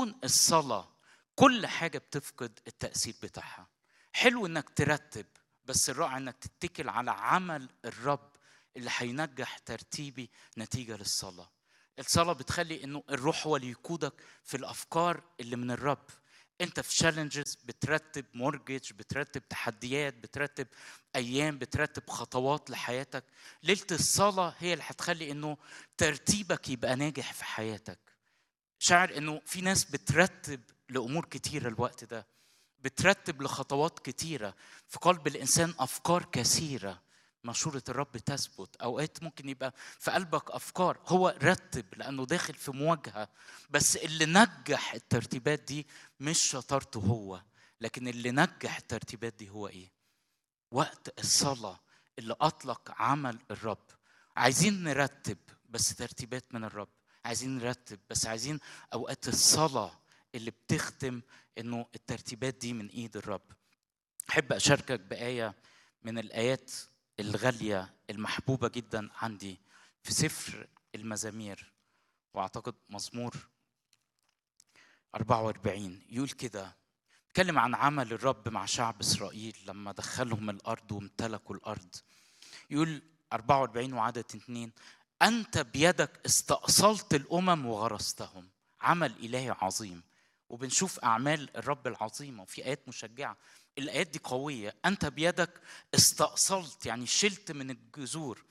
بدون الصلاه كل حاجه بتفقد التاثير بتاعها حلو انك ترتب بس الرائع انك تتكل على عمل الرب اللي هينجح ترتيبي نتيجه للصلاه الصلاه بتخلي انه الروح هو اللي يقودك في الافكار اللي من الرب انت في تشالنجز بترتب مورجج بترتب تحديات بترتب ايام بترتب خطوات لحياتك ليله الصلاه هي اللي هتخلي انه ترتيبك يبقى ناجح في حياتك شعر انه في ناس بترتب لامور كتيره الوقت ده بترتب لخطوات كتيره في قلب الانسان افكار كثيره مشورة الرب تثبت أوقات ممكن يبقى في قلبك أفكار هو رتب لأنه داخل في مواجهة بس اللي نجح الترتيبات دي مش شطارته هو لكن اللي نجح الترتيبات دي هو إيه؟ وقت الصلاة اللي أطلق عمل الرب عايزين نرتب بس ترتيبات من الرب عايزين نرتب بس عايزين أوقات الصلاة اللي بتختم إنه الترتيبات دي من إيد الرب أحب أشاركك بآية من الآيات الغالية المحبوبة جدا عندي في سفر المزامير واعتقد مزمور 44 يقول كده اتكلم عن عمل الرب مع شعب اسرائيل لما دخلهم الارض وامتلكوا الارض يقول 44 وعدد اثنين انت بيدك استأصلت الامم وغرستهم عمل الهي عظيم وبنشوف اعمال الرب العظيمه وفي ايات مشجعه الايات دي قويه انت بيدك استأصلت يعني شلت من الجذور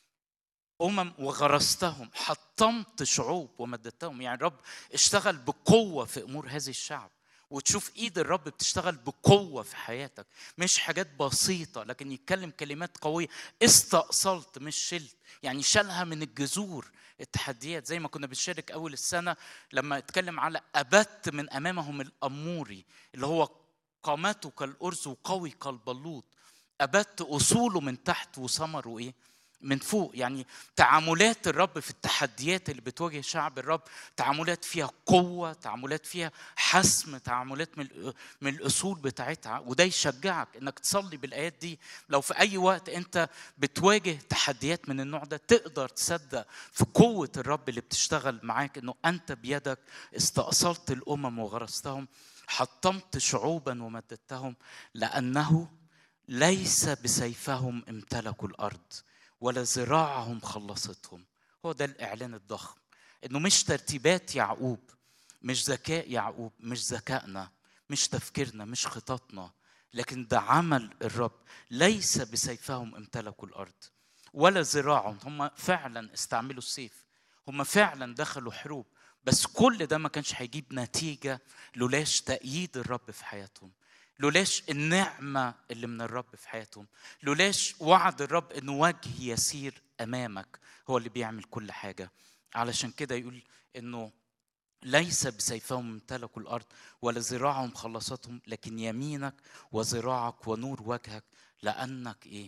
امم وغرستهم حطمت شعوب ومددتهم يعني الرب اشتغل بقوه في امور هذه الشعب وتشوف ايد الرب بتشتغل بقوه في حياتك مش حاجات بسيطه لكن يتكلم كلمات قويه استأصلت مش شلت يعني شالها من الجذور التحديات زي ما كنا بنشارك اول السنه لما اتكلم على ابت من امامهم الاموري اللي هو قامته كالارز وقوي كالبلوط ابت اصوله من تحت وثمره ايه من فوق يعني تعاملات الرب في التحديات اللي بتواجه شعب الرب تعاملات فيها قوة تعاملات فيها حسم تعاملات من من الأصول بتاعتها وده يشجعك إنك تصلي بالآيات دي لو في أي وقت أنت بتواجه تحديات من النوع ده تقدر تصدق في قوة الرب اللي بتشتغل معاك إنه أنت بيدك استأصلت الأمم وغرستهم حطمت شعوبا ومددتهم لأنه ليس بسيفهم امتلكوا الأرض ولا ذراعهم خلصتهم هو ده الاعلان الضخم انه مش ترتيبات يعقوب مش ذكاء يعقوب مش ذكائنا مش تفكيرنا مش خططنا لكن ده عمل الرب ليس بسيفهم امتلكوا الارض ولا ذراعهم هم فعلا استعملوا السيف هم فعلا دخلوا حروب بس كل ده ما كانش هيجيب نتيجه لولاش تأييد الرب في حياتهم لولاش النعمة اللي من الرب في حياتهم لولاش وعد الرب انه وجه يسير امامك هو اللي بيعمل كل حاجة علشان كده يقول انه ليس بسيفهم امتلكوا الارض ولا ذراعهم خلصتهم لكن يمينك وذراعك ونور وجهك لانك ايه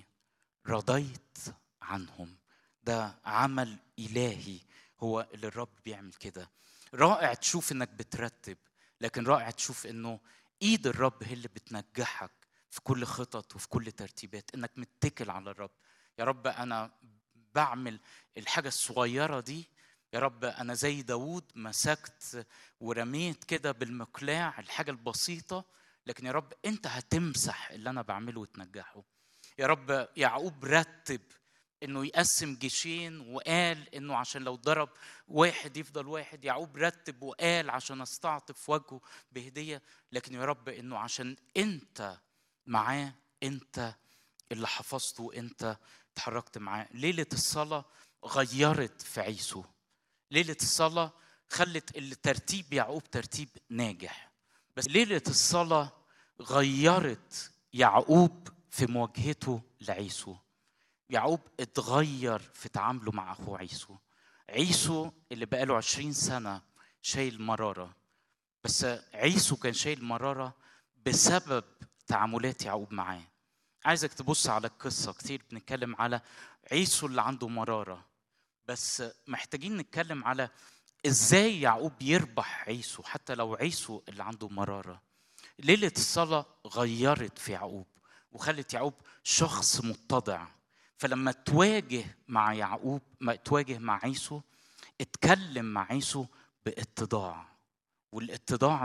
رضيت عنهم ده عمل الهي هو اللي الرب بيعمل كده رائع تشوف انك بترتب لكن رائع تشوف انه ايد الرب هي اللي بتنجحك في كل خطط وفي كل ترتيبات انك متكل على الرب يا رب انا بعمل الحاجه الصغيره دي يا رب انا زي داوود مسكت ورميت كده بالمقلاع الحاجه البسيطه لكن يا رب انت هتمسح اللي انا بعمله وتنجحه يا رب يعقوب رتب انه يقسم جيشين وقال انه عشان لو ضرب واحد يفضل واحد يعقوب رتب وقال عشان استعطف وجهه بهديه لكن يا رب انه عشان انت معاه انت اللي حفظته وانت اتحركت معاه ليله الصلاه غيرت في عيسو ليله الصلاه خلت الترتيب يعقوب ترتيب ناجح بس ليله الصلاه غيرت يعقوب في مواجهته لعيسو يعقوب اتغير في تعامله مع اخوه عيسو عيسو اللي بقاله عشرين سنة شايل مرارة بس عيسو كان شايل مرارة بسبب تعاملات يعقوب معاه عايزك تبص على القصة كتير بنتكلم على عيسو اللي عنده مرارة بس محتاجين نتكلم على ازاي يعقوب يربح عيسو حتى لو عيسو اللي عنده مرارة ليلة الصلاة غيرت في يعقوب وخلت يعقوب شخص متضع فلما تواجه مع يعقوب ما تواجه مع عيسو اتكلم مع عيسو باتضاع والاتضاع